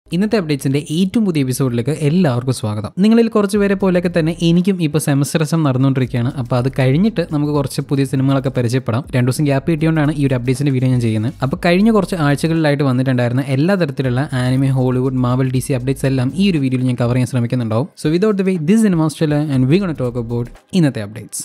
ഇന്നത്തെ അപ്ഡേറ്റ്സിന്റെ ഏറ്റവും പുതിയ എപ്പിസോഡിലേക്ക് എല്ലാവർക്കും സ്വാഗതം നിങ്ങളിൽ കുറച്ച് പേരെ പോലെയൊക്കെ തന്നെ എനിക്കും ഇപ്പോൾ സെമസ്റ്റർ എക്സാം നടന്നുകൊണ്ടിരിക്കുകയാണ് അപ്പോൾ അത് കഴിഞ്ഞിട്ട് നമുക്ക് കുറച്ച് പുതിയ സിനിമകളൊക്കെ പരിചയപ്പെടാം രണ്ടു ദിവസം ഗ്യാപ്പ് കിട്ടിയോണ്ടാണ് ഈ ഒരു അപ്ഡേറ്റ്സിന്റെ വീഡിയോ ഞാൻ ചെയ്യുന്നത് അപ്പോൾ കഴിഞ്ഞ കുറച്ച് ആഴ്ചകളിലായിട്ട് വന്നിട്ടുണ്ടായിരുന്ന എല്ലാ തരത്തിലുള്ള anime Hollywood Marvel D C updates എല്ലാം ഈ ഒരു വീഡിയോയിൽ ഞാൻ കവർ ചെയ്യാൻ ശ്രമിക്കുന്നുണ്ടാവും so without the way this cinema Australia and we gonna talk about ഇന്നത്തെ അപ്ഡേറ്റ്സ്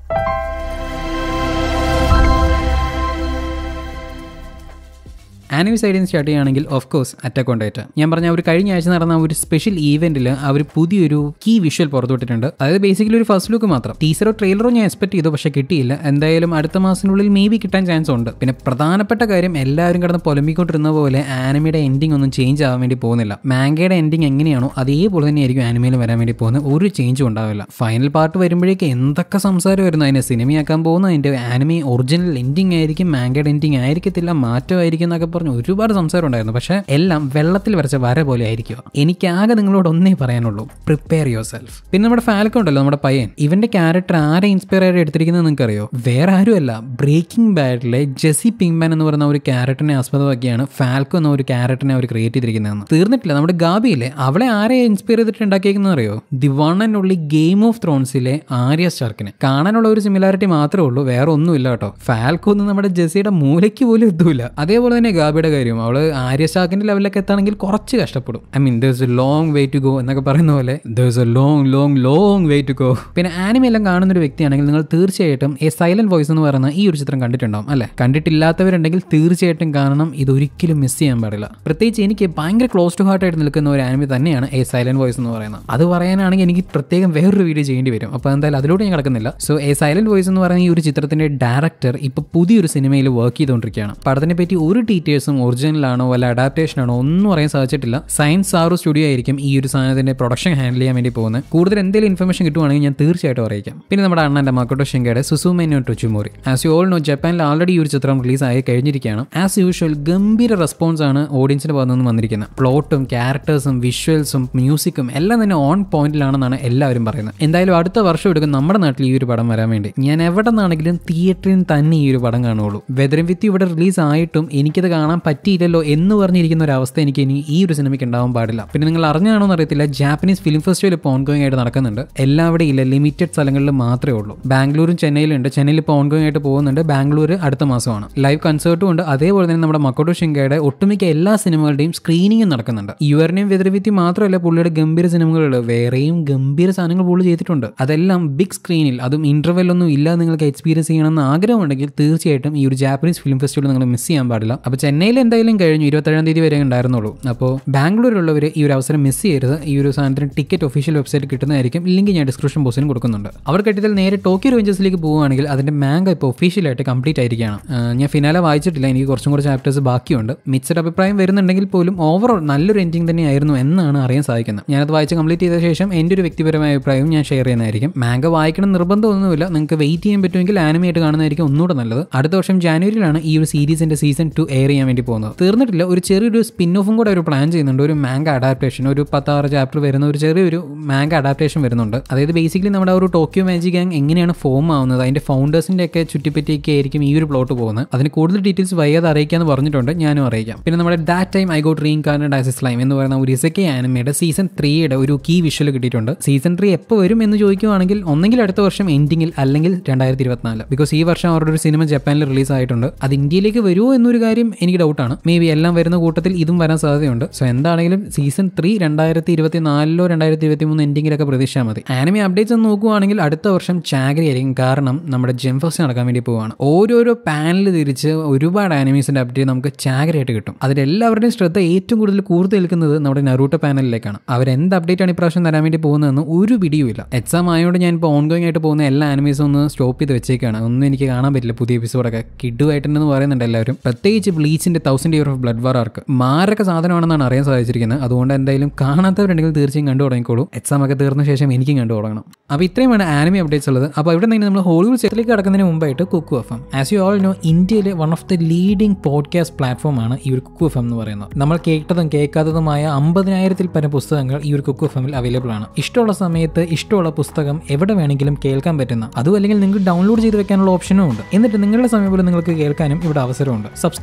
ആനിമി സൈഡിൽ നിന്ന് സ്റ്റാർട്ട് ചെയ്യുകയാണെങ്കിൽ ഓഫ് കോഴ്സ് അറ്റാക്ക് ഓൺ ഡേറ്റ ഞാൻ പറഞ്ഞ ഒരു കഴിഞ്ഞ ആഴ്ച നടന്ന ഒരു സ്പെഷ്യൽ ഈവെന്റിൽ അവർ പുതിയൊരു കീ വിഷ്വൽ പുറത്തുവിട്ടിട്ടുണ്ട് അതായത് ബേസിക്കലി ഒരു ഫസ്റ്റ് ലുക്ക് മാത്രം ടീസറോ ട്രെയിലറോ ഞാൻ എക്സ്പെക്ട് ചെയ്തു പക്ഷേ കിട്ടിയില്ല എന്തായാലും അടുത്ത മാസത്തിനുള്ളിൽ മേ ബി കിട്ടാൻ ചാൻസ് ഉണ്ട് പിന്നെ പ്രധാനപ്പെട്ട കാര്യം എല്ലാവരും കിടന്ന് പൊലമ്പിക്കൊണ്ടിരുന്ന പോലെ ആനിമയുടെ എൻഡിങ് ഒന്നും ചേഞ്ച് ആവാൻ വേണ്ടി പോകുന്നില്ല മാങ്കയുടെ എൻഡിങ് എങ്ങനെയാണോ അതേപോലെ തന്നെയായിരിക്കും ആനിമയിൽ വരാൻ വേണ്ടി പോകുന്നത് ഒരു ചേഞ്ചും ഉണ്ടാവില്ല ഫൈനൽ പാർട്ട് വരുമ്പോഴേക്ക് എന്തൊക്കെ സംസാരമായിരുന്നു അതിനെ സിനിമയാക്കാൻ പോകുന്ന അതിൻ്റെ ആനിമി ഒറിജിനൽ എൻഡിങ് ആയിരിക്കും മാങ്കയുടെ എൻഡിങ് ആയിരിക്കത്തില്ല മാറ്റമായിരിക്കും എന്നൊക്കെ പറഞ്ഞ് ഒരുപാട് സംസാരം ഉണ്ടായിരുന്നു പക്ഷേ എല്ലാം വെള്ളത്തിൽ വരച്ച വര പോലെ ആയിരിക്കുക എനിക്കാകെ നിങ്ങളോട് ഒന്നേ പറയാനുള്ളൂ പ്രിപ്പയർ യുവർ സെൽഫ് പിന്നെ നമ്മുടെ ഫാൽക്കോ ഉണ്ടല്ലോ നമ്മുടെ പയ്യൻ ഇവന്റെ ക്യാരക്ടർ ആരെ ഇൻസ്പയർ ആയിട്ട് എടുത്തിരിക്കുന്നത് നിങ്ങൾക്ക് അറിയോ വേറെ ആരുമല്ല ബ്രേക്കിംഗ് ബാഡിലെ ജെസി പിങ്മാൻ എന്ന് പറയുന്ന ഒരു ക്യാരക്ടറിനെ ആസ്പദമാക്കിയാണ് ഫാൽക്കോ എന്ന ഒരു ക്യാരക്ടറിനെ അവർ ക്രിയേറ്റ് ചെയ്തിരിക്കുന്നതെന്ന് തീർന്നിട്ടില്ല നമ്മുടെ ഗാബിയിലെ അവളെ ആരെ ഇൻസ്പയർ ചെയ്തിട്ട് ഉണ്ടാക്കിയിരിക്കുന്നത് അറിയോ the one and only game of ത്രോൺസിലെ ആര്യ സ്റ്റാർക്കിനെ കാണാനുള്ള ഒരു സിമിലാരിറ്റി മാത്രമേ ഉള്ളൂ വേറെ ഒന്നുമില്ല കേട്ടോ ഫാൽക്കോ ഒന്നും നമ്മുടെ ജെസിയുടെ മൂലയ്ക്ക് പോലും എത്തൂല അതേപോലെ തന്നെ ഗാബിയുടെ കാര്യം അവള് ആര്യ സ്റ്റാർക്കിന്റെ ലെവലിലൊക്കെ എത്താണെങ്കിൽ കുറച്ച് കഷ്ടപ്പെടും I mean there's a long way to go എന്നൊക്കെ പറയുന്ന പോലെ there's a long long long way to go പിന്നെ ആനിമി എല്ലാം കാണുന്ന ഒരു വ്യക്തിയാണെങ്കിൽ നിങ്ങൾ തീർച്ചയായിട്ടും എ സൈലന്റ് വോയിസ് എന്ന് പറയുന്ന ഈ ഒരു ചിത്രം കണ്ടിട്ടുണ്ടാവും അല്ലെ കണ്ടിട്ടില്ലാത്തവരുണ്ടെങ്കിൽ തീർച്ചയായിട്ടും കാണണം ഇത് ഒരിക്കലും മിസ് ചെയ്യാൻ പാടില്ല പ്രത്യേകിച്ച് എനിക്ക് ഭയങ്കര ക്ലോസ് ടു ഹാർട്ട് ആയിട്ട് നിൽക്കുന്ന ഒരു ആനിമി തന്നെയാണ് എ സൈലന്റ് വോയിസ് എന്ന് പറയുന്നത് അത് പറയാനാണെങ്കിൽ എനിക്ക് പ്രത്യേകം വേറൊരു വീഡിയോ ചെയ്യേണ്ടി വരും അപ്പോൾ എന്തായാലും അതിലൂടെ ഞാൻ കിടക്കുന്നില്ല സോ എ സൈലന്റ് വോയിസ് എന്ന് പറയുന്ന ഈ ഒരു ചിത്രത്തിന്റെ ഡയറക്ടർ ഇപ്പോൾ പുതിയൊരു സിനിമയിൽ വർക്ക് ചെയ്തുകൊണ്ടിരിക്കുകയാണ് പടത്തിനെ പറ്റി ഒരു ഡീറ്റെയിൽസും ഒറിജിനലാണോ വല്ല അഡാപ്റ്റേഷൻ ആണോ ഒന്നും അറിയാൻ സാധിച്ചിട്ടില്ല സയൻസ് സാറു സ്റ്റുഡിയോ ആയിരിക്കും ഈ ഒരു സാധനത്തിന്റെ പ്രൊഡക്ഷൻ ഹാൻഡിൽ ചെയ്യാൻ വേണ്ടി പോകുന്നത് കൂടുതൽ എന്തെങ്കിലും ഇൻഫർമേഷൻ കിട്ടുവാണെങ്കിൽ ഞാൻ തീർച്ചയായിട്ടും അറിയിക്കാം പിന്നെ നമ്മുടെ അണ്ണന്റെ മക്കോട്ടോ ഷിങ്കയുടെ Suzume no Tojimari as you all know ജപ്പാനിൽ ആൾറെഡി ഈ ഒരു ചിത്രം റിലീസ് ആയി കഴിഞ്ഞിരിക്കുകയാണ് ആസ് യൂഷ്വൽ ഗംഭീര റെസ്പോൺസ് ആണ് ഓഡിയൻസിന്റെ ഭാഗത്തു നിന്ന് വന്നിരിക്കുന്നത് പ്ലോട്ടും ക്യാരക്ടേഴ്സും വിഷ്വൽസും മ്യൂസിക്കും എല്ലാം തന്നെ ഓൺ പോയിന്റിലാണെന്നാണ് എല്ലാവരും പറയുന്നത് എന്തായാലും അടുത്ത വർഷം എടുക്കും നമ്മുടെ നാട്ടിൽ ഈ ഒരു പടം വരാൻ വേണ്ടി ഞാൻ എവിടെ നിന്നാണെങ്കിലും തിയേറ്ററിൽ തന്നെ ഈ ഒരു പടം കാണുള്ളൂ വെതറും വിത്ത് ഇവിടെ റിലീസ് ആയിട്ടും എനിക്കത് കാണാൻ പറ്റിയില്ലല്ലോ എന്ന് പറഞ്ഞിരിക്കുന്ന ഒരു അവസ്ഥ എനിക്ക് ഇനി ഈ ഒരു സിനിമയ്ക്ക് ഉണ്ടാവാൻ പാടില്ല പിന്നെ നിങ്ങൾ അറിഞ്ഞാണോ എന്ന് അറിയത്തില്ല ജാപ്പനീസ് ഫിലിം ഫെസ്റ്റിവൽ ഇപ്പോൾ ഓൺഗോയിങ് ആയിട്ട് നടക്കുന്നുണ്ട് എല്ലാവിടെ ഇല്ല ലിമിറ്റഡ് സ്ഥലങ്ങളിൽ മാത്രമേ ഉള്ളൂ ബാംഗ്ലൂരും ചെന്നൈയിലുണ്ട് ചെന്നൈയിൽ ഇപ്പോൾ ഓൺഗോയിങ് ആയിട്ട് പോകുന്നുണ്ട് ബാംഗ്ലൂർ അടുത്ത മാസമാണ് ലൈവ് കൺസേർട്ടും ഉണ്ട് അതേപോലെ തന്നെ നമ്മുടെ മക്കോട്ടോ ഷിങ്കയുടെ ഒട്ടുമിക്ക എല്ലാ സിനിമകളുടെയും സ്ക്രീനിങ്ങും നടക്കുന്നുണ്ട് യുവറിനെയും വെതിരവിത്തി മാത്രമല്ല പുള്ളിയുടെ ഗംഭീര സിനിമകൾ വേറെയും ഗംഭീര സാധനങ്ങൾ പുള്ളി ചെയ്തിട്ടുണ്ട് അതെല്ലാം ബിഗ് സ്ക്രീനിൽ അതും ഇന്റർവെൽ ഒന്നും ഇല്ലാതെ നിങ്ങൾക്ക് എക്സ്പീരിയൻസ് ചെയ്യണമെന്ന് ആഗ്രഹമുണ്ടെങ്കിൽ തീർച്ചയായിട്ടും ഈ ഒരു ജാപ്പനീസ് ഫിലിം ഫെസ്റ്റിവൽ നിങ്ങൾ മിസ് ചെയ്യാൻ പാടില്ല അപ്പോൾ ചെന്നൈയിൽ എന്തായാലും കഴിഞ്ഞു ഇരുപത്തേഴാം തീയതി വരെ ഉണ്ടായിരുന്നുള്ളൂ അപ്പോൾ ബാംഗ്ലൂരിലുള്ളവർ ഈ ഒരു അവസരം മിസ് ചെയ്യരുത് ഈ ഒരു സാധനത്തിന് ടിക്കറ്റ് ഒഫീഷ്യൽ വെബ്സൈറ്റ് കിട്ടുന്നതായിരിക്കും ലിങ്ക് ഞാൻ ഡിസ്ക്രിപ്ഷൻ ബോക്സിനും കൊടുക്കുന്നുണ്ട് അവർ കെട്ടിയതിൽ നേരെ ടോക്കിയോ റേഞ്ചേഴ്സിലേക്ക് പോവുകയാണെങ്കിൽ അതിന്റെ മാങ്ക ഇപ്പോൾ ഒഫീഷ്യലായിട്ട് കംപ്ലീറ്റ് ആയിരിക്കുകയാണ് ആ, ഞാൻ ഫിനാലെ വായിച്ചിട്ടില്ല എനിക്ക് കുറച്ചും കൂടി ചാപ്റ്റേഴ്സ് ബാക്കിയുണ്ട് മിക്സഡ് അഭിപ്രായം വരുന്നുണ്ടെങ്കിൽ പോലും ഓവറോൾ നല്ലൊരു എൻഡിങ് തന്നെയായിരുന്നു എന്നാണ് അറിയാൻ സാധിക്കുന്നത് ഞാനത് വായിച്ച് കംപ്ലീറ്റ് ചെയ്ത ശേഷം എൻ്റെ ഒരു വ്യക്തിപരമായ അഭിപ്രായവും ഞാൻ ഷെയർ ചെയ്യുന്നതായിരിക്കും മാങ്ക വായിക്കണം നിർബന്ധമൊന്നുമില്ല നിങ്ങൾക്ക് വെയിറ്റ് ചെയ്യാൻ പറ്റുമെങ്കിൽ ആനിമയായിട്ട് കാണുന്നതായിരിക്കും ഒന്നുകൂടെ നല്ലത് അടുത്ത വർഷം ജാനുവരിയിലാണ് ഈ ഒരു സീരീസിന്റെ സീസൺ ടു എയർ ചെയ്യാൻ വേണ്ടി പോകുന്നത് തീർന്നിട്ടില്ല ഒരു ചെറിയൊരു സ്പിൻ ഓഫും കൂടെ ഒരു പ്ലാൻ ചെയ്യുന്നുണ്ട് ഒരു മാങ്ക അഡാപ്റ്റേഷൻ ഒരു പത്താറ് ചാപ്റ്റർ വരുന്ന ഒരു ചെറിയൊരു മാങ്ക അഡാപ്റ്റേഷൻ വരുന്നുണ്ട് അതായത് ബേസിക്കലി നമ്മുടെ ആ ഒരു ടോക്കിയോ മാജിക് ഗാങ് എങ്ങനെയാണ് ഫോം ആവുന്നത് അതിന്റെ ഫൗണ്ടേഴ്സിന്റെ ഒക്കെ ചുറ്റിപ്പറ്റിയൊക്കെ ആയിരിക്കും ഈ ഒരു പ്ലോട്ട് പോകുന്നത് അതിന് കൂടുതൽ ഡീറ്റെയിൽസ് വയ്യാതെ അറിയിക്കാന്ന് പറഞ്ഞിട്ടുണ്ട് ഞാനും അറിയിക്കാം പിന്നെ നമ്മുടെ that time I got reincarnated as slime എന്ന് പറയുന്ന ഒരു ഇസക്കെ ആനിമയുടെ സീസൺ ത്രീയുടെ ഒരു കീ വിഷ്വൽ കിട്ടിയിട്ടുണ്ട് സീസൺ ത്രീ എപ്പോൾ വരും എന്ന് ചോദിക്കുവാണെങ്കിൽ ഒന്നെങ്കിൽ അടുത്ത വർഷം എൻഡിങ്ങിൽ അല്ലെങ്കിൽ രണ്ടായിരത്തി ഇരുപത്തിനാല് ബിക്കോസ് ഈ വർഷം അവരുടെ ഒരു സിനിമ ജപ്പാനിൽ റിലീസ് ആയിട്ടുണ്ട് അത് ഇന്ത്യയിലേക്ക് വരുമോ എന്നൊരു കാര്യം എനിക്ക് ഡൗട്ടാണ് മേ ബി എല്ലാം വരുന്ന കൂട്ടത്തിൽ ഇതും വരാൻ സാധ്യതയുണ്ട് സോ എന്താണെങ്കിലും സീസൺ ത്രീ രണ്ടായിരത്തി ഇരുപത്തി നാലിലോ രണ്ടായിരത്തി ഇരുപത്തി മൂന്ന് എൻഡിങ്ങിലൊക്കെ പ്രതീക്ഷിച്ചാൽ മതി ആനിമി അപ്ഡേറ്റ്സ് ഒന്ന് നോക്കുവാണെങ്കിൽ അടുത്ത വർഷം ചാകരി ആയിരിക്കും കാരണം നമ്മുടെ ജെംഫസ്റ്റ് നടക്കാൻ വേണ്ടി പോവാണ് ഓരോരോ പാനൽ തിരിച്ച് ഒരുപാട് ആനിമീസിന്റെ അപ്ഡേറ്റ് നമുക്ക് ചാകരയായിട്ട് കിട്ടും അതിലെല്ലാവരുടെയും ശ്രദ്ധ ഏറ്റവും കൂടുതൽ കൂടുതൽ നിൽക്കുന്നത് നമ്മുടെ നറൂട്ട പാനലിലേക്കാണ് അവർ എന്ത് അപ്ഡേറ്റ് ആണ് ഇപ്രാവശ്യം തരാൻ വേണ്ടി പോകുന്നതെന്ന് ഒരു പിടിയുമില്ല എക്സാം ആയതുകൊണ്ട് ഞാൻ ഇപ്പോൾ ഓൺഗോയിങ് ആയിട്ട് പോകുന്ന എല്ലാ ആനിമീസും ഒന്ന് സ്റ്റോപ്പ് ചെയ്ത് വെച്ചേക്കാണ് ഒന്നും എനിക്ക് കാണാൻ പറ്റില്ല പുതിയ എപ്പിസോഡൊക്കെ കിഡുമായിട്ടുണ്ടെന്ന് പറയുന്നുണ്ട് എല്ലാവരും പ്രത്യേകിച്ച് ബ്ലീച്ചിന്റെ thousand year of blood war arc മാരക സാധനമാണെന്നാണ് അറിയാൻ സാധിച്ചിരിക്കുന്നത് അതുകൊണ്ട് എന്തായാലും കാണാത്തവരുണ്ടെങ്കിൽ തീർച്ചയായും കണ്ടു തുടങ്ങിക്കോളൂ എക്സാം ഒക്കെ തീർന്ന ശേഷം എനിക്കും കണ്ടു തുടങ്ങണം അപ്പോൾ ഇത്രയുമാണ് ആനിമി അപ്ഡേറ്റ്സ് ഉള്ളത് അപ്പോൾ ഇവിടെ നിന്ന് നമ്മൾ ഹോളിവുഡ് സെറ്റിലേക്ക് കടക്കുന്നതിന് മുമ്പായിട്ട് Kuku F M as you all know ഇന്ത്യയിലെ one of the leading podcast platform ആണ് ഈ ഒരു കുക്കു എഫ് എം എന്ന് പറയുന്നത് നമ്മൾ കേട്ടതും കേൾക്കാത്തതുമായ അമ്പതിനായിരത്തിൽ പരം പുസ്തകങ്ങൾ ഈ ഒരു കുക്കു എഫ് എമ്മിൽ അവൈലബിൾ ആണ് ഇഷ്ടമുള്ള സമയത്ത് ഇഷ്ടമുള്ള പുസ്തകം എവിടെ വേണമെങ്കിലും കേൾക്കാൻ പറ്റുന്ന അതും അല്ലെങ്കിൽ നിങ്ങൾക്ക് ഡൗൺലോഡ് ചെയ്ത് വെക്കാനുള്ള ഓപ്ഷനും ഉണ്ട് എന്നിട്ട് നിങ്ങളുടെ സമയം പോലെ നിങ്ങൾക്ക് കേൾക്കാനും ഇവിടെ അവസരമുണ്ട് സബ്സ്ക്രിപ്ഷൻ ഉണ്ട് പക്ഷേ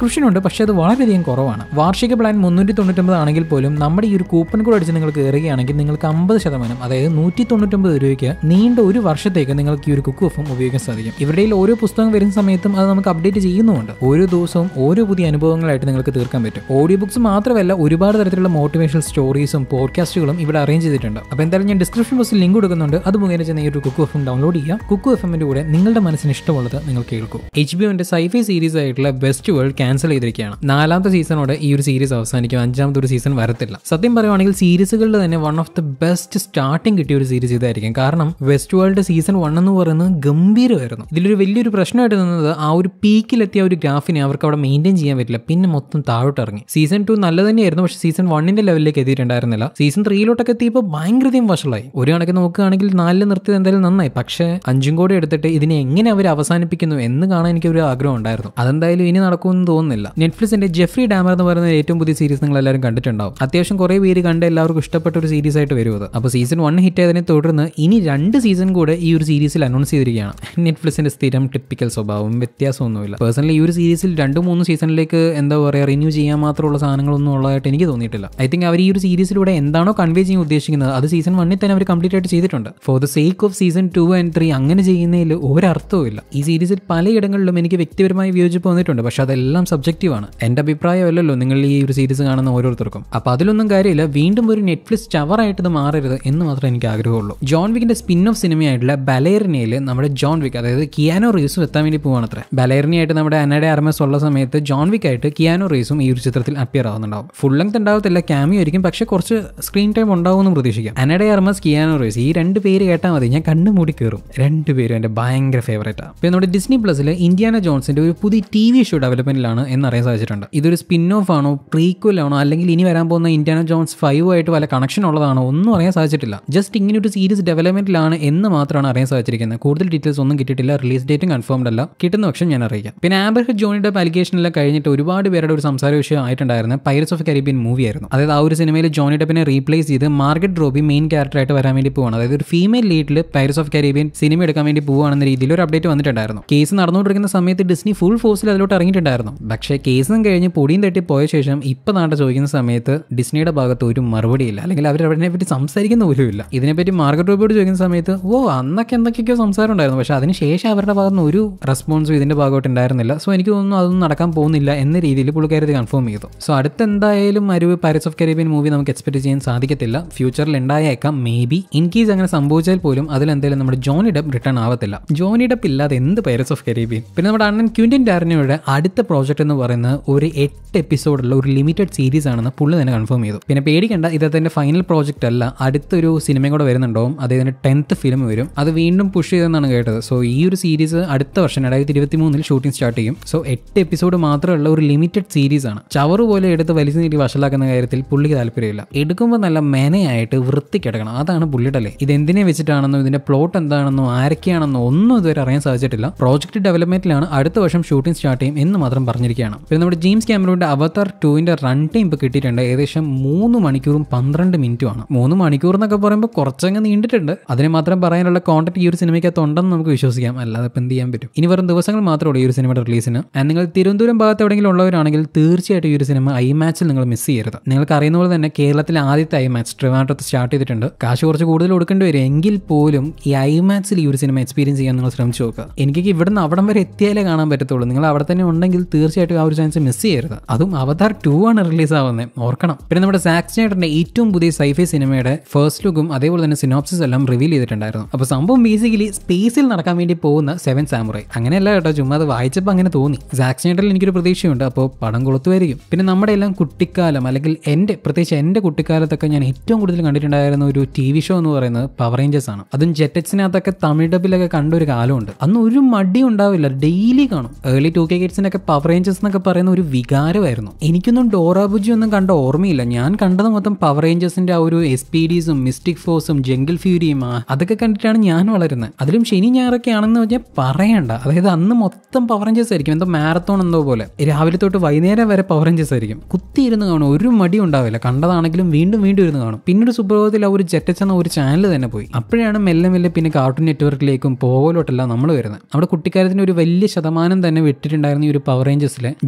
പക്ഷേ അത് വളരെയധികം കുറവാണ് വാർഷിക പ്ലാൻ മുന്നൂറ്റി തൊണ്ണൂറ്റൊമ്പത് ആണെങ്കിൽ പോലും നമ്മുടെ ഈ ഒരു കൂപ്പൺ കോഡ് അടിച്ച് നിങ്ങൾ കയറുകയാണെങ്കിൽ നിങ്ങൾക്ക് അമ്പത് ശതമാനം അതായത് നൂറ്റി തൊണ്ണൂറ്റൊമ്പത് രൂപയ്ക്ക് നീണ്ട ഒരു വർഷത്തേക്ക് നിങ്ങൾക്ക് ഈ ഒരു കുക്ക് എഫും ഉപയോഗിക്കാൻ സാധിക്കും ഇവരുടെ കയ്യിൽ ഓരോ പുസ്തകം വരുന്ന സമയത്തും അത് നമുക്ക് അപ്ഡേറ്റ് ചെയ്യുന്നുമുണ്ട് ഓരോ ദിവസവും ഓരോ പുതിയ അനുഭവങ്ങളായിട്ട് നിങ്ങൾക്ക് തീർക്കാൻ പറ്റും ഓഡിയോ ബുക്സ് മാത്രമല്ല ഒരുപാട് തരത്തിലുള്ള മോട്ടിവേഷണൽ സ്റ്റോറീസും പോഡ്കാസ്റ്റുകളും ഇവിടെ അറേഞ്ച് ചെയ്തിട്ടുണ്ട് അപ്പോൾ എന്തായാലും ഞാൻ ഡിസ്ക്രിപ്ഷൻ ബോക്സിൽ ലിങ്ക് കൊടുക്കുന്നുണ്ട് അത് മുഖേന ചെന്ന് ഈ ഒരു കുക്കു എഫും ഡൗൺലോഡ് ചെയ്യുക കുക്കു എഫ് എമ്മിന്റെ കൂടെ നിങ്ങളുടെ മനസ്സിന് ഇഷ്ടമുള്ളത് നിങ്ങൾ കേൾക്കൂ എച്ച് ബി ഒന്റെ സൈഫൈ സീരീസ് ആയിട്ടുള്ള ബെസ്റ്റ് വേൾഡ് ക്യാൻസൽ ചെയ്തിരിക്കുകയാണ് നാലാമത്തെ സീസണോടെ ഈ ഒരു സീരീസ് അവസാനിക്കും അഞ്ചാമത്തെ ഒരു സീസൺ വരത്തില്ല സത്യം പറയുവാണെങ്കിൽ സീരീസുകളിൽ തന്നെ one of the best starting കിട്ടിയ ഒരു സീരീസ് ഇതായിരിക്കും കാരണം വെസ്റ്റ് വേൾഡ് സീസൺ വൺ എന്ന് പറയുന്നത് ഗംഭീരമായിരുന്നു ഇതിലൊരു വലിയൊരു പ്രശ്നമായിട്ട് നിന്നത് ആ ഒരു പീക്കിലെത്തിയ ഒരു ഗ്രാഫിനെ അവർക്ക് അവിടെ മെയിൻറ്റെയിൻ ചെയ്യാൻ പറ്റില്ല പിന്നെ മൊത്തം താഴോട്ട് ഇറങ്ങി സീസൺ ടു നല്ല തന്നെയായിരുന്നു പക്ഷേ സീസൺ വണ്ണിന്റെ ലെവലിലേക്ക് എത്തിയിട്ടുണ്ടായിരുന്നില്ല സീസൺ ത്രീയിലോട്ടൊക്കെ എത്തിയപ്പോൾ ഭയങ്കരതയും വഷളായി ഒരു കണക്ക് നോക്കുകയാണെങ്കിൽ നാലിൽ നിർത്തിയത് എന്തായാലും നന്നായി പക്ഷേ അഞ്ചും കൂടെ എടുത്തിട്ട് ഇതിനെ എങ്ങനെ അവർ അവസാനിപ്പിക്കുന്നു എന്ന് കാണാൻ എനിക്ക് ഒരു ആഗ്രഹം ഉണ്ടായിരുന്നു അതെന്തായാലും ഇനി നടക്കുമെന്ന് തോന്നുന്നില്ല നെറ്റ്ഫ്ലിക്സിന്റെ ജെഫ്രി ഡാമർ എന്ന് പറയുന്ന ഏറ്റവും പുതിയ സീരീസ് നിങ്ങൾ എല്ലാവരും കണ്ടിട്ടുണ്ടാവും അത്യാവശ്യം കുറേ പേര് കണ്ട് എല്ലാവർക്കും ഇഷ്ടപ്പെട്ട ഒരു സീരീസ് ആയിട്ട് വരും അത് അപ്പോൾ സീസൺ വൺ ഹിറ്റ് ആയതിനെ തുടർന്ന് ഇനി രണ്ട് സീസൺ കൂടെ ഈ ഒരു സീരീസിൽ അനൗൺസ് ചെയ്തിരിക്കുകയാണ് നെറ്റ്ഫ്ലിക്സിന്റെ സ്ഥിരം ടിപ്പിക്കൽ സ്വഭാവം വ്യത്യാസമൊന്നുമില്ല പേഴ്സണലി ഈ ഒരു സീരീസിൽ രണ്ട് മൂന്ന് സീസണിലേക്ക് എന്താ പറയുക റിന്യൂ ചെയ്യാൻ മാത്രമുള്ള സാധനങ്ങളൊന്നും ഉള്ളതായിട്ട് എനിക്ക് തോന്നിയിട്ടില്ല ഐ തിങ്ക് അവർ ഈ ഒരു സീരീസിലൂടെ എന്താണോ കൺവേ ചെയ്യാൻ ഉദ്ദേശിക്കുന്നത് അത് സീസൺ വണ്ണിൽ തന്നെ അവർ കംപ്ലീറ്റ് ആയിട്ട് ചെയ്തിട്ടുണ്ട് for the sake of season two and three അങ്ങനെ ചെയ്യുന്നതിൽ ഒരർത്ഥവും ഇല്ല ഈ സീരീസിൽ പലയിടങ്ങളിലും എനിക്ക് വ്യക്തിപരമായി വിയോജിപ്പ് വന്നിട്ടുണ്ട് പക്ഷെ അതെല്ലാം സബ്ജക്റ്റീവാണ് എൻ്റെ അഭിപ്രായമല്ലല്ലോ നിങ്ങൾ ഈ ഒരു സീരീസ് കാണുന്ന ഓരോരുത്തർക്കും അപ്പോൾ അതിലൊന്നും കാര്യമില്ല വീണ്ടും ഒരു നെറ്റ്ഫ്ലിക്സ് ചവറായിട്ട് ഇത് മാറരുത് എന്ന് മാത്രമേ എനിക്ക് ആഗ്രഹമുള്ളൂ ജോൺ വിക്കിന്റെ സ്പിൻ ഓഫ് സിനിമയായിട്ടുള്ള ബലേറിനയിൽ നമ്മുടെ ജോൺ വിക്ക് അതായത് കിയാനോ റീസും എത്താൻ വേണ്ടി പോവാണത്ര ബലേറിനിയായിട്ട് നമ്മുടെ അനയുടെ അർമസ് ഉള്ള സമയത്ത് ജോൺ വിക്ക് ആയിട്ട് കിയാനോ റീസും ഈ ഒരു ചിത്രത്തിൽ അപ്പിയർ ആവുന്നുണ്ടാവും ഫുൾ ലെങ്ത് ഉണ്ടാവത്തില്ല ക്യാമിയോ ആയിരിക്കും പക്ഷേ കുറച്ച് സ്ക്രീൻ ടൈം ഉണ്ടാവുമെന്ന് പ്രതീക്ഷിക്കാം അനയുടെ അർമസ് കിയാനോ റീസ് ഈ രണ്ട് പേര് കേട്ടാൽ മതി ഞാൻ കണ്ണു മൂടി കയറും രണ്ടുപേരും എൻ്റെ ഭയങ്കര ഫേവറേറ്റ് ആണ് പിന്നെ നമ്മുടെ ഡിസ്നി പ്ലസിൽ ഇന്ത്യാന ജോൺസിന്റെ ഒരു പുതിയ ടി വി ഷോ ഡെവലപ്മെന്റിലാണ് എന്നറിയാൻ സാധിച്ചിട്ടുണ്ട് ഇതൊരു സ്പിൻ ഓഫ് ആണോ പ്രീക്വൽ ആണോ അല്ലെങ്കിൽ ഇനി വരാൻ പോകുന്ന ഇന്ത്യാന ജോൺസ് ഫൈവ് ആയിട്ട് വല്ല കണക്ഷൻ ഉള്ളതാണോ ഒന്നും അറിയാൻ സാധിച്ചിട്ടില്ല ജസ്റ്റ് ഇങ്ങനെ ഒരു സീരീസ് ഡെവലപ്മെന്റിലാണ് എന്ന് മാത്രമാണ് അറിയാൻ സാധിച്ചിരിക്കുന്നത് കൂടുതൽ ഡീറ്റെയിൽസ് ഒന്നും കിട്ടിയിട്ടില്ല റിലീസ് ഡേറ്റും കൺഫേംഡ് അല്ല കിട്ടുന്ന പക്ഷം ഞാൻ അറിയിക്കാം പിന്നെ ആംബർ ഹെഡ് ജോണിയുടെ അലിഗേഷനെല്ലാം കഴിഞ്ഞിട്ട് ഒരുപാട് പേരുടെ ഒരു സംസാര വിഷയം ആയിട്ടുണ്ടായിരുന്ന പൈറസ് ഓഫ് കരീബിയൻ മൂവി ആയിരുന്നു അതായത് ആ ഒരു സിനിമയിൽ ജോണി ഡെപ്പിനെ റീപ്ലേസ് ചെയ്ത് മാർഗറ്റ് റോബി മെയിൻ ക്യാരക്ടറായിട്ട് വരാൻ വേണ്ടി പോവാണ് അതായത് ഒരു ഫീമെയിൽ ലീഡിൽ പൈറസ് ഓഫ് കരീബിയൻ സിനിമ എടുക്കാൻ വേണ്ടി പോവുകയാണെന്ന രീതിയിൽ ഒരു അപ്ഡേറ്റ് വന്നിട്ടുണ്ടായിരുന്നു കേസ് നടന്നുകൊണ്ടിരിക്കുന്ന സമയത്ത് ഡിസ്നി ഫുൾ ഫോഴ്സിൽ അതിലോട്ട് ഇറങ്ങിയിട്ടുണ്ടായിരുന്നു പക്ഷേ കേസും കഴിഞ്ഞ് പൊടിയും തട്ടി പോയ ശേഷം ഇപ്പം നാട്ടെ ചോദിക്കുന്ന സമയത്ത് ഡിസ്നിയുടെ ഭാഗത്ത് ഒരു മറുപടിയില്ല അല്ലെങ്കിൽ അവർ അവരെ പറ്റി സംസാരിക്കുന്ന പോലും ഇല്ല ഇതിനെപ്പറ്റി മാർഗറ്റ് റോബിയോട് ചോദിക്കുന്ന സമയത്ത് ഓ അന്നൊക്കെ എന്തൊക്കെയൊക്കെയോ സംസാരം ഉണ്ടായിരുന്നു പക്ഷേ അതിനുശേഷം അവരുടെ ഭാഗത്ത് നിന്ന് ഒരു റെസ്പോൺസും ഇതിന്റെ ഭാഗമായിട്ട് ഉണ്ടായിരുന്നില്ല സോ എനിക്ക് തോന്നുന്നു അതൊന്നും നടക്കാൻ പോകുന്നില്ല എന്ന രീതിയിൽ പുള്ളിക്കാരത് കൺഫേം ചെയ്തു സോ അടുത്ത എന്തായാലും ഒരു പാരറ്റ്സ് ഓഫ് കരീബിയൻ മൂവി നമുക്ക് എക്സ്പെക്ട് ചെയ്യാൻ സാധിക്കത്തില്ല ഫ്യൂച്ചറിൽ ഉണ്ടായേക്കാം മേ ബി ഇൻ കേസ് അങ്ങനെ സംഭവിച്ചാൽ പോലും അതിലെന്തായാലും നമ്മുടെ ജോണി ഡെപ്പ് റിട്ടേൺ ആവത്തില്ല ജോണി ഡെപ്പ് ഇല്ലാതെ എന്ത് പൈററ്റ്സ് ഓഫ് കരീബിയൻ പിന്നെ നമ്മുടെ അണ്ണൻ ക്യൂൻറ്റിൻ ടാരനയുടെ അടുത്ത പ്രോജക്റ്റ് എന്ന് പറയുന്നത് ഒരു എട്ട് എപ്പിസോഡുള്ള ഒരു ലിമിറ്റഡ് സീരീസ് ആണെന്ന് പുള്ളി തന്നെ കൺഫേം ചെയ്തു പിന്നെ പേടിക്കേണ്ട ഇതതിന്റെ ഫൈനൽ പ്രോജക്റ്റ് അല്ല അടുത്തൊരു സിനിമയും കൂടെ വരുന്നുണ്ടാവും അദ്ദേഹത്തിന്റെ ടെൻത്ത് ഫിലിം വരും അത് വീണ്ടും പുഷ് ചെയ്തെന്നാണ് കേട്ടത് സോ ഈ ഒരു സീരീസ് അടുത്ത വർഷം രണ്ടായിരത്തി ഇരുപത്തി മൂന്നിൽ ഷൂട്ടിംഗ് സ്റ്റാർട്ട് ചെയ്യും സോ എട്ട് എപ്പിസോഡ് മാത്രമുള്ള ഒരു ലിമിറ്റഡ് സീരീസ് ആണ് ചവറ് പോലെ എടുത്ത് വലിച്ചു നീട്ടി വഷളാക്കുന്ന കാര്യത്തിൽ പുള്ളിക്ക് താല്പര്യമില്ല എടുക്കുമ്പോൾ നല്ല മെനയായിട്ട് വൃത്തിക്കെടുക്കണം അതാണ് പുള്ളിയുടെ അല്ലേ ഇത് എന്തിനെ വെച്ചിട്ടാണെന്നോ ഇതിന്റെ പ്ലോട്ട് എന്താണെന്നോ ആരൊക്കെയാണെന്നോ ഒന്നും ഇതുവരെ അറിയാൻ സാധിച്ചിട്ടില്ല പ്രോജക്റ്റ് ഡെവലപ്മെന്റിലാണ് അടുത്ത വർഷം ഷൂട്ടിംഗ് സ്റ്റാർട്ട് ചെയ്യും എന്ന് മാത്രം പറഞ്ഞിരിക്കുകയാണ് പിന്നെ നമ്മുടെ ജെയിംസ് ക്യാമറോന്റെ അവതാർ ടുവിന്റെ റൺ ടൈം ഇപ്പോൾ കിട്ടിയിട്ടുണ്ട് ഏകദേശം മൂന്ന് മണിക്കൂറും പന്ത്രണ്ട് മിനിറ്റുമാണ് മൂന്ന് മണിക്കൂർ എന്നൊക്കെ പറയുമ്പോൾ കുറച്ചങ്ങ് നീണ്ടിട്ടുണ്ട് അതിനെ മാത്രം പറയാനുള്ള കോണ്ടന്റ് ഈ ഒരു സിനിമയ്ക്കകത്ത് ഉണ്ടെന്ന് നമുക്ക് വിശ്വസിക്കാം അല്ലാതെ ഇപ്പം എന്ത് ചെയ്യാൻ പറ്റും ഇനി വെറും ദിവസങ്ങൾ മാത്രമേ ഉള്ളൂ ഈ ഒരു സിനിമയുടെ റിലീസിന് And നിങ്ങൾ തിരുവനന്തപുരം ഭാഗത്ത് എവിടെയെങ്കിലും ഉള്ളവരാണെങ്കിൽ തീർച്ചയായിട്ടും ഈ ഒരു സിനിമ ഐ മാച്ചിൽ നിങ്ങൾ മിസ് ചെയ്യരുത് നിങ്ങൾക്ക് അറിയുന്ന പോലെ തന്നെ കേരളത്തിലെ ആദ്യത്തെ ഐ മാച്ച് ട്രിവാൻഡ്രത്ത് സ്റ്റാർട്ട് ചെയ്തിട്ടുണ്ട് കാശ് കുറച്ച് കൂടുതൽ കൊടുക്കേണ്ടി വരും എങ്കിൽ പോലും ഈ ഐ മാച്ചിൽ ഈ ഒരു സിനിമ എക്സ്പീരിയൻസ് ചെയ്യാൻ നിങ്ങൾ ശ്രമിച്ചു നോക്കുക എനിക്ക് ഇവിടുന്ന് അവിടം വരെ എത്തിയാലേ കാണാൻ പറ്റത്തുള്ളൂ നിങ്ങൾ അവിടെ തന്നെ ഉണ്ടെങ്കിൽ തീർച്ചയായിട്ടും ആ ഒരു ചാൻസ് മിസ് ചെയ്യരുത് അതും അവതാർ ടു ആണ് റിലീസ് ആവുന്നത് ഓർക്കണം പിന്നെ നമ്മുടെ സാക്സ് ചേട്ടന്റെ ഏറ്റവും പുതിയ സൈഫൈ സിനിമയുടെ ഫസ്റ്റ് ലുക്കും അതേപോലെ തന്നെ സിനോപ്സിസ് എല്ലാം റിവീൽ ചെയ്തിട്ടുണ്ടായിരുന്നു അപ്പോൾ സംഭവം ബേസിക്കലി സ്പേസിൽ നടക്കാൻ വേണ്ടി പോകുന്ന സെവൻ സാമുറൈ അങ്ങനെയല്ല കേട്ടോ ചുമ്മാ അത് വായിച്ചപ്പോൾ അങ്ങനെ തോന്നി സാക്സ് ചേട്ടനിൽ എനിക്കൊരു പ്രതീക്ഷയുണ്ട് അപ്പോൾ പടം കൊളുത്തുമായിരിക്കും പിന്നെ നമ്മുടെ എല്ലാം കുട്ടിക്കാലം അല്ലെങ്കിൽ എൻ്റെ പ്രത്യേകിച്ച് എൻ്റെ കുട്ടിക്കാലത്തൊക്കെ ഞാൻ ഏറ്റവും കൂടുതൽ കണ്ടിട്ടുണ്ടായിരുന്ന ഒരു ടി വി ഷോ എന്ന് പറയുന്നത് പവർ റേഞ്ചേഴ്സ് ആണ് അതും ജെറ്റക്സിനകത്തൊക്കെ തമിഴ് ഡബിലൊക്കെ കണ്ട ഒരു കാലമുണ്ട് അന്ന് ഒരു മടി ഉണ്ടാവില്ല ഡെയിലി കാണും ഏർലി ടു കെ കിഡ്സിനൊക്കെ പവർ റേഞ്ചേഴ്സ് എന്നൊക്കെ പറയുന്ന ഒരു വികാരമായിരുന്നു എനിക്കൊന്നും ഡോറാബുജി ഒന്നും കണ്ട ഓർമ്മയില്ല ഞാൻ കണ്ടത് മൊത്തം പവർ റേഞ്ചേഴ്സിന്റെ ആ ഒരു എസ് പി ഡിസും മിസ്റ്റിക് ഫോഴ്സും ജംഗിൾ ഫ്യൂരിയും ആ അതൊക്കെ കണ്ടിട്ടാണ് ഞാൻ വളരുന്നത് അതിലും ശനി ഞായറൊക്കെ ആണെന്ന് പറഞ്ഞാൽ പറയണ്ട അതായത് അന്ന് മൊത്തം പവർ റേഞ്ചേഴ്സ് ആയിരിക്കും എന്തോ മാരത്തോൺ എന്തോ പോലെ രാവിലെ തൊട്ട് വൈകുന്നേരം വരെ പവർ റേഞ്ചേഴ്സ് ആയിരിക്കും കുത്തിയിരുന്ന് കാണും ഒരു മടി ഉണ്ടാവില്ല കണ്ടതാണെങ്കിലും വീണ്ടും വീണ്ടും ഇരുന്ന് കാണും പിന്നീട് സുപ്രഭാതത്തിൽ ആ ഒരു ജെറ്റച്ച് എന്ന ഒരു ചാനൽ തന്നെ പോയി അപ്പോഴാണ് മെല്ലെ മെല്ലെ പിന്നെ കാർട്ടൂൺ നെറ്റ്വർക്കിലേക്കും പോകലോട്ടെല്ലാം നമ്മൾ വരുന്നത് നമ്മുടെ കുട്ടിക്കാലത്തിന് ഒരു വലിയ ശതമാനം തന്നെ വിട്ടിട്ടുണ്ടായിരുന്ന ഈ ഒരു പവർ റേഞ്ചേഴ്സിലെ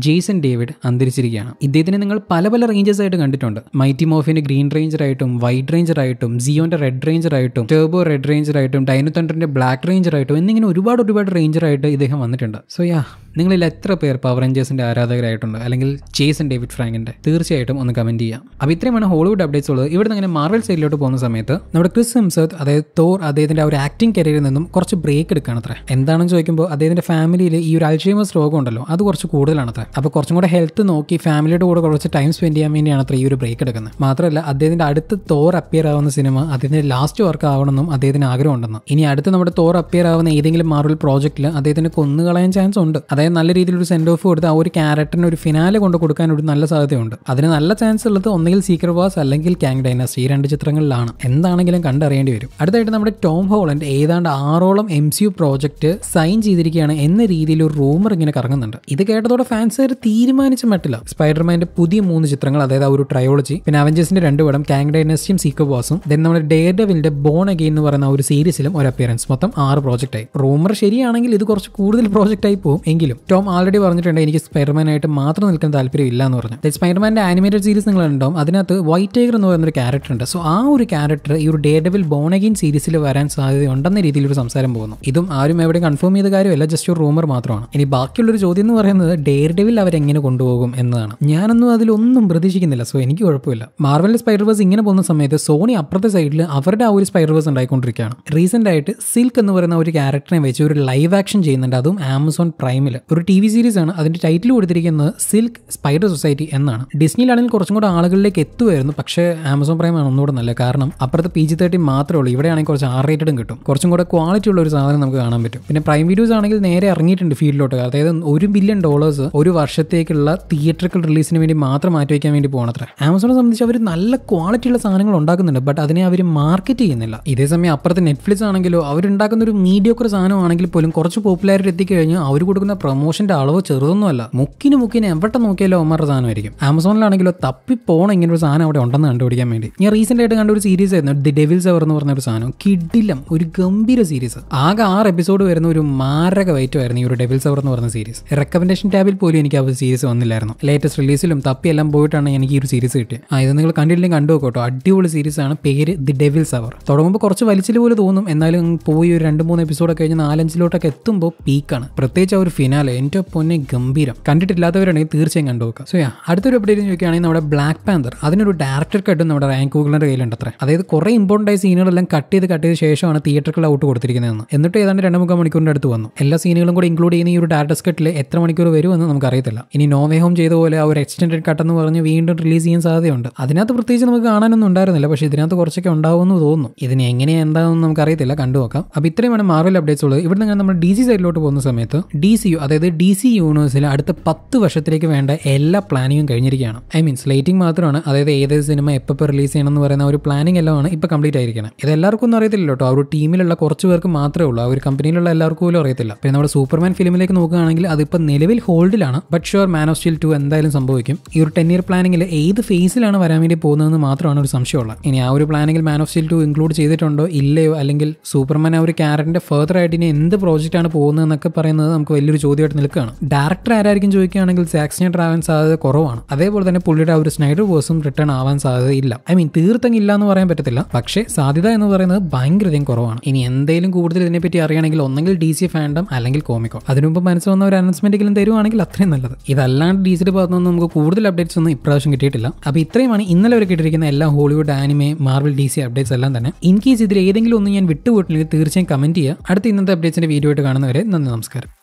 ജെയ്സൺ ഡേവിഡ് അന്തരിച്ചിരിക്കുകയാണ് ഇദ്ദേഹത്തിനെ നിങ്ങൾ പല പല റേഞ്ചസ് ആയിട്ട് കണ്ടിട്ടുണ്ട് മൈറ്റി മോഫിന്റെ ഗ്രീൻ റേഞ്ചർ ആയിട്ടും വൈറ്റ് റേഞ്ചർ ആയിട്ടും ജിയോന്റെ റെഡ് റേഞ്ചർ ആയിട്ടും ടേബോ റെഡ് റേഞ്ചർ ആയിട്ടും ഡൈനോ തണ്ടറിന്റെ ബ്ലാക്ക് റേഞ്ചർ ആയിട്ടും എന്നിങ്ങനെ ഒരുപാട് ഒരുപാട് റേഞ്ചർ ആയിട്ട് ഇദ്ദേഹം വന്നിട്ടുണ്ട് സോ യാ നിങ്ങളിൽ എത്ര പേർ പവർ റേഞ്ചേഴ്സിന്റെ ആരാധകരായിട്ടുണ്ട് അല്ലെങ്കിൽ ജേസൺ ഡേവിഡ് ഫ്രാങ്കിന്റെ തീർച്ചയായിട്ടും ഒന്ന് കമന്റ് ചെയ്യാം അപ്പോൾ ഇത്രയുമാണ് ഹോളിവുഡ് അപ്ഡേറ്റ്സ് ഉള്ളത് ഇവിടെ നിന്ന് അങ്ങനെ മാർവൽ സൈഡിലോട്ട് പോകുന്ന സമയത്ത് നമ്മുടെ ക്രിസ് ഹിംസത്ത് അതായത് തോർ അദ്ദേഹത്തിന്റെ ആ ഒരു ആക്ടിംഗ് കരിയറിൽ നിന്നും കുറച്ച് ബ്രേക്ക് എടുക്കുകയാണ് അത്ര എന്താണെന്ന് ചോദിക്കുമ്പോൾ അദ്ദേഹത്തിന്റെ ഫാമിലിയിൽ ഈ ഒരു അൽഷൈമസ് രോഗം ഉണ്ടല്ലോ അത് കുറച്ച് കൂടുതലാണ് അത്ര അപ്പോൾ കുറച്ചും കൂടെ ഹെൽത്ത് നോക്കി ഫാമിലിയുടെ കൂടെ കുറച്ച് ടൈം സ്പെൻഡ് ചെയ്യാൻ വേണ്ടിയാണ് അത്ര ഈ ഒരു ബ്രേക്ക് എടുക്കുന്നത് മാത്രമല്ല അദ്ദേഹത്തിന്റെ അടുത്ത് തോർ അപ്പിയർ ആവുന്ന സിനിമ അദ്ദേഹത്തിന്റെ ലാസ്റ്റ് വർക്ക് ആവണമെന്നും അദ്ദേഹത്തിന് ആഗ്രഹമുണ്ടെന്നും ഇനി അടുത്ത് നമ്മുടെ തോർ അപ്പിയർ ആവുന്ന ഏതെങ്കിലും മാർവൽ പ്രോജക്റ്റിൽ അദ്ദേഹത്തിന് കൊന്നുകളയാൻ ചാൻസ് ഉണ്ട് അതായത് നല്ല രീതിയിൽ ഒരു സെൻഡ് ഓഫ് കൊടുത്ത് ആ ഒരു ക്യാരക്ടറിന് ഒരു ഫിനാലെ കൊണ്ട് കൊടുക്കാൻ ഒരു നല്ല സാധ്യതയുണ്ട് അതിന് നല്ല ചാൻസ് ഉള്ളത് ഒന്നുകിൽ സീക്രട്ട് വാസ് അല്ലെങ്കിൽ ക്യാങ് ഡൈനസ്റ്റി ഈ രണ്ട് ചിത്രങ്ങളിലാണ് എന്താണെങ്കിലും കണ്ടറിയേണ്ടി വരും അടുത്തായിട്ട് നമ്മുടെ ടോം ഹോളൻഡ് ഏതാണ്ട് ആറോളം M C U project sign ചെയ്തിരിക്കുകയാണ് എന്ന രീതിയിൽ ഒരു റൂമർ ഇങ്ങനെ കറങ്ങുന്നുണ്ട് ഇത് കേട്ടതോടെ ഫാൻസുകാർ തീരുമാനിച്ച മട്ടില്ല സ്പൈഡർമാന്റെ പുതിയ മൂന്ന് ചിത്രങ്ങൾ അതായത് ആ ഒരു ട്രയോളജി പിന്നെ അവഞ്ചേഴ്സിന്റെ രണ്ട് പടം ക്യാങ് ഡൈനസ്റ്റിയും സീക്രട്ട് വാസും ദെൻ നമ്മുടെ ഡെയർ ഡെവിലിന്റെ ബോൺ അഗെയിൻ എന്ന് പറയുന്ന ആ ഒരു സീരീസിലും ഒരു അപ്പിയറൻസ് മൊത്തം ആറ് പ്രോജക്റ്റ് ആയി റൂമർ ശരിയാണെങ്കിൽ ഇത് കുറച്ച് കൂടുതൽ പ്രോജക്റ്റ് ആയി പോകും എങ്കിലും ടോം ആൾറെഡി പറഞ്ഞിട്ടുണ്ട് എനിക്ക് സ്പൈഡർമാൻ ആയിട്ട് മാത്രം നിൽക്കാൻ താല്പര്യം ഇല്ല എന്ന് പറഞ്ഞു സ്പൈഡർമാന്റെ ആനിമേറ്റഡ് സീരീസ് നിങ്ങൾ ഉണ്ടാവും അതിനകത്ത് വൈറ്റ് ടൈഗർ എന്ന് പറയുന്ന ഒരു ക്യാരക്ടർ ഉണ്ട് സോ ആ ഒരു ക്യാരക്ടർ ഈ ഒരു ഡേ ഡെവിൽ ബോണഗിൻ സീരീസിൽ വരാൻ സാധ്യതയുണ്ടെന്ന രീതിയിൽ ഒരു സംസാരം പോകുന്നു ഇതും ആരും എവിടെ കൺഫേം ചെയ്ത കാര്യമല്ല ജസ്റ്റ് ഒരു റൂമർ മാത്രമാണ് ഇനി ബാക്കിയുള്ളൊരു ചോദ്യം എന്ന് പറയുന്നത് ഡെയർ ഡെവിൽ അവരെങ്ങനെ കൊണ്ടുപോകും എന്നതാണ് ഞാനൊന്നും അതിലൊന്നും പ്രതീക്ഷിക്കുന്നില്ല സോ എനിക്ക് കുഴപ്പമില്ല മാർവലിന്റെ സ്പൈഡർവേഴ്സ് ഇങ്ങനെ പോകുന്ന സമയത്ത് സോണി അപ്പുറത്തെ സൈഡിൽ അവരുടെ ആ ഒരു സ്പൈഡർവേഴ്സ് ഉണ്ടായിക്കൊണ്ടിരിക്കുകയാണ് റീസെന്റ് ആയിട്ട് സിൽക്ക് എന്ന് പറയുന്ന ഒരു ക്യാരക്ടറിനെ വെച്ച് ഒരു ലൈവ് ആക്ഷൻ ചെയ്യുന്നുണ്ട് അതും ആമസോൺ പ്രൈമിൽ ഒരു ടി വി സീരീസ് ആണ് അതിന്റെ ടൈറ്റിൽ കൊടുത്തിരിക്കുന്നത് സിൽക്ക് സ്പൈഡർ സൊസൈറ്റി എന്നാണ് ഡിസ്നിയിലാണെങ്കിൽ കുറച്ചും കൂടെ ആളുകളിലേക്ക് എത്തുമായിരുന്നു പക്ഷേ ആമസോൺ പ്രൈം ആണ് ഒന്നുകൂടെ നല്ല കാരണം അപ്പുറത്ത് പി ജി തേർട്ടി മാത്രമേ ഉള്ളൂ ഇവിടെയാണെങ്കിൽ കുറച്ച് ആർ റേറ്റഡും കിട്ടും കുറച്ചും കൂടെ ക്വാളിറ്റി ഉള്ള ഒരു സാധനം നമുക്ക് കാണാൻ പറ്റും പിന്നെ പ്രൈം വീഡിയോസ് ആണെങ്കിൽ നേരെ ഇറങ്ങിയിട്ടുണ്ട് ഫീൽഡിലോട്ട് അതായത് ഒരു ബില്യൺ ഡോളേഴ്സ് ഒരു വർഷത്തേക്കുള്ള തിയേറ്ററിക്കൽ റിലീസിന് വേണ്ടി മാത്രം മാറ്റി വയ്ക്കാൻ വേണ്ടി പോകണത്ര ആമസോണെ സംബന്ധിച്ച് അവർ നല്ല ക്വാളിറ്റി ഉള്ള സാധനങ്ങൾ ഉണ്ടാക്കുന്നുണ്ട് ബട്ട് അതിനെ അവർ മാർക്കറ്റ് ചെയ്യുന്നില്ല ഇതേ സമയം അപ്പുറത്ത് നെറ്റ്ഫ്ലിക്സ് ആണെങ്കിലോ അവരുണ്ടാക്കുന്ന ഒരു മീഡിയോക്കർ സാധനമാണെങ്കിൽ പോലും കുറച്ച് പോപ്പുലാരിറ്റി എത്തിക്കഴിഞ്ഞാൽ അവർ കൊടുക്കുന്ന പ്രൊമോഷന്റെ അളവ് ചെറുതൊന്നുമല്ല മുക്കിന് മുക്കിന് എവിടെ നോക്കിയാലോ അവന്മാരുടെ സാധനമായിരിക്കും ആമസോണിലാണെങ്കിലോ തപ്പി പോണ ഇങ്ങനെ ഒരു സാധനം അവിടെ ഉണ്ടെന്ന് കണ്ടുപിടിക്കാൻ വേണ്ടി ഞാൻ റീസെന്റ് ആയിട്ട് കണ്ട ഒരു സീരീസ് ആയിരുന്നു ദി ഡെവിൽസ് അവർ എന്ന് പറഞ്ഞ ഒരു സാധനം കിഡിലം ഒരു ഗംഭീര സീരീസ് ആകെ ആറ് എപ്പിസോഡ് വരുന്ന ഒരു മാരക വൈറ്റം ആയിരുന്നു ഈ ഒരു ഡെവിൽസ് അവർ എന്ന് പറഞ്ഞ സീരീസ് റെക്കമെൻഡേഷൻ ടാബിൽ പോലും എനിക്ക് ആ ഒരു സീരീസ് വന്നില്ലായിരുന്നു ലേറ്റസ്റ്റ് റിലീസിലും തപ്പി എല്ലാം പോയിട്ടാണ് എനിക്ക് ഈ ഒരു സീരീസ് കിട്ടിയത് ആ ഇത് നിങ്ങൾ കണ്ടില്ലെങ്കിൽ കണ്ടു നോക്കട്ടോ അടിപൊളി സീരീസ് ആണ് പേര് ദി ഡെവിൽസ് അവർ തുടങ്ങുമ്പോൾ കുറച്ച് വലിച്ചിൽ പോലെ തോന്നും എന്നാലും അങ്ങ് പോയി ഒരു രണ്ട് മൂന്ന് എപ്പിസോഡ് കഴിഞ്ഞ് നാലഞ്ചിലോട്ടൊക്കെ എത്തുമ്പോൾ പീക്കാണ് പ്രത്യേകിച്ച് ആ ഒരു ഫിനാലെ എൻ്റെ പൊന്നെ ഗംഭീരം കണ്ടിട്ടില്ലാത്തവരാണെങ്കിൽ തീർച്ചയായും കണ്ടു നോക്കാം സോ യാ അടുത്തൊരു അപ്ഡേറ്റ് ചോദിക്കുകയാണെങ്കിൽ നമ്മുടെ ബ്ലാക്ക് പാന്തർ അതിനൊരു ഡയറക്ടർ കട്ടും നമ്മുടെ റാങ്ക് ഗൂഗിളിൻ്റെ കയ്യിലുണ്ട് അത്ര അതായത് കുറേ ഇമ്പോർട്ടൻ്റ് ആയ സീനുകളെല്ലാം കട്ട് ചെയ്ത് കട്ട് ചെയ്ത ശേഷമാണ് തിയേറ്ററിൽ ഔട്ട് കൊടുത്തിരിക്കുന്നതെന്ന് എന്നിട്ട് ഏതാണ്ട് രണ്ട് മുക്കാൽ മണിക്കൂറിൻ്റെ അടുത്ത് വന്നു എല്ലാ സീനുകളും കൂടി ഇൻക്ലൂഡ് ചെയ്യുന്ന ഈ ഒരു ഡയറക്ടർ കട്ടിൽ എത്ര മണിക്കൂർ വരുമെന്ന് നമുക്ക് അറിയത്തില്ല ഇനി നോവേ ഹോം ചെയ്ത പോലെ ആ ഒരു എക്സ്റ്റൻഡഡ് കട്ട് എന്ന് പറഞ്ഞ് വീണ്ടും റിലീസ് ചെയ്യാൻ സാധ്യതയുണ്ട് അതിനകത്ത് പ്രത്യേകിച്ച് നമുക്ക് കാണാനൊന്നും ഉണ്ടായിരുന്നില്ല പക്ഷേ ഇതിനകത്ത് കുറച്ചൊക്കെ ഉണ്ടാവുമെന്ന് തോന്നുന്നു ഇതിന് എങ്ങനെ എന്താണെന്ന് നമുക്ക് അറിയത്തില്ല കണ്ടു നോക്കാം അപ്പോൾ ഇത്രയുമാണ് മാർവൽ അപ്ഡേറ്റ്സ് ഉള്ളത് ഇവിടെ നിന്ന് നമ്മൾ ഡി സി സൈഡിലോട്ട് പോകുന്ന സമയത്ത് ഡി സി യു അതായത് ഡി സി യൂണിവേഴ്സിൽ അടുത്ത പത്ത് വർഷത്തിലേക്ക് വേണ്ട എല്ലാ പ്ലാനിങ്ങും കഴിഞ്ഞിരിക്കുകയാണ് ഐ മീൻ സ്ലേറ്റിംഗ് മാത്രമാണ് അതായത് ഏത് സിനിമ എപ്പോൾ റിലീസ് ചെയ്യണം എന്ന് പറയുന്ന ഒരു പ്ലാനിങ് എല്ലാമാണ് ഇപ്പോൾ കംപ്ലീറ്റ് ആയിരിക്കണം ഇത് എല്ലാവർക്കും ഒന്നും അറിയത്തില്ല കേട്ടോ ആ ഒരു ടീമിലുള്ള കുറച്ച് പേർക്ക് മാത്രമേ ഉള്ളൂ ആ ഒരു കമ്പനിയിലുള്ള എല്ലാവർക്കും പോലും അറിയത്തില്ല പിന്നെ നമ്മുടെ സൂപ്പർമാൻ ഫിലിമിലേക്ക് നോക്കുകയാണെങ്കിൽ അതിപ്പോൾ നിലവിൽ ഹോൾഡിലാണ് but sure man of steel two എന്തായാലും സംഭവിക്കും ഈ ഒരു ടെൻ ഇയർ പ്ലാനിങ്ങിൽ ഏത് ഫേസിലാണ് വരാൻ വേണ്ടി പോകുന്നതെന്ന് മാത്രമാണ് ഒരു സംശയമുള്ളത് ഇനി ആ ഒരു പ്ലാനിങ്ങിൽ man of steel two include ചെയ്തിട്ടുണ്ടോ ഇല്ലയോ അല്ലെങ്കിൽ സൂപ്പർമാൻ ആ ഒരു ക്യാരക്ടറിന്റെ ഫെർദർ ആയിട്ട് ഇനി എന്ത് പ്രോജക്റ്റ് ആണ് പോകുന്നതെന്നൊക്കെ പറയുന്നത് നമുക്ക് വലിയൊരു ചോദ്യമായിട്ട് നിൽക്കുകയാണ് ഡയറക്ടർ ആരായിരിക്കും ചോദിക്കുകയാണെങ്കിൽ സാക്സിനേറ്റർ ആവാൻ സാധ്യത കുറവാണ് അതേപോലെ തന്നെ പുള്ളിയുടെ ആ ഒരു സ്നൈഡർ വേഴ്സും റിട്ടേൺ ആവാൻ സാധ്യതയില്ല ഐ മീൻ തീർത്തങ്ങ് ഇല്ല എന്ന് പറയാൻ പറ്റത്തില്ല പക്ഷേ സാധ്യത എന്ന് പറയുന്നത് ഭയങ്കരധികം കുറവാണ് ഇനി എന്തെങ്കിലും കൂടുതൽ ഇതിനെപ്പറ്റി അറിയണമെങ്കിൽ ഒന്നെങ്കിൽ ഡി സി ഫാൻഡം അല്ലെങ്കിൽ കോമിക്കോ അതിനു മുമ്പ് മനസ്സ് വന്ന ഒരു അനൗൺസ്മെന്റെങ്കിലും തരുവാണെങ്കിൽ അത്രയും നല്ലത് ഇതല്ലാണ്ട് ഡി സിയുടെ ഭാഗത്തു നിന്ന് നമുക്ക് കൂടുതൽ അപ്ഡേറ്റ്സ് ഒന്നും ഇപ്രാവശ്യം കിട്ടിയിട്ടില്ല അപ്പോൾ ഇത്രയുമാണ് ഇന്നലെ വരെ കിട്ടിയിരിക്കുന്ന എല്ലാ Hollywood anime Marvel D C updates എല്ലാം തന്നെ ഇൻ കേസ് ഇതിൽ ഏതെങ്കിലും ഒന്ന് ഞാൻ വിട്ടുപോയിട്ടില്ലെങ്കിൽ തീർച്ചയായും കമന്റ് ചെയ്യുക അടുത്ത ഇന്നത്തെ അപ്ഡേറ്റ്സിന്റെ വീഡിയോ ആയിട്ട് കാണുന്നവരെ നന്ദി നമസ്കാരം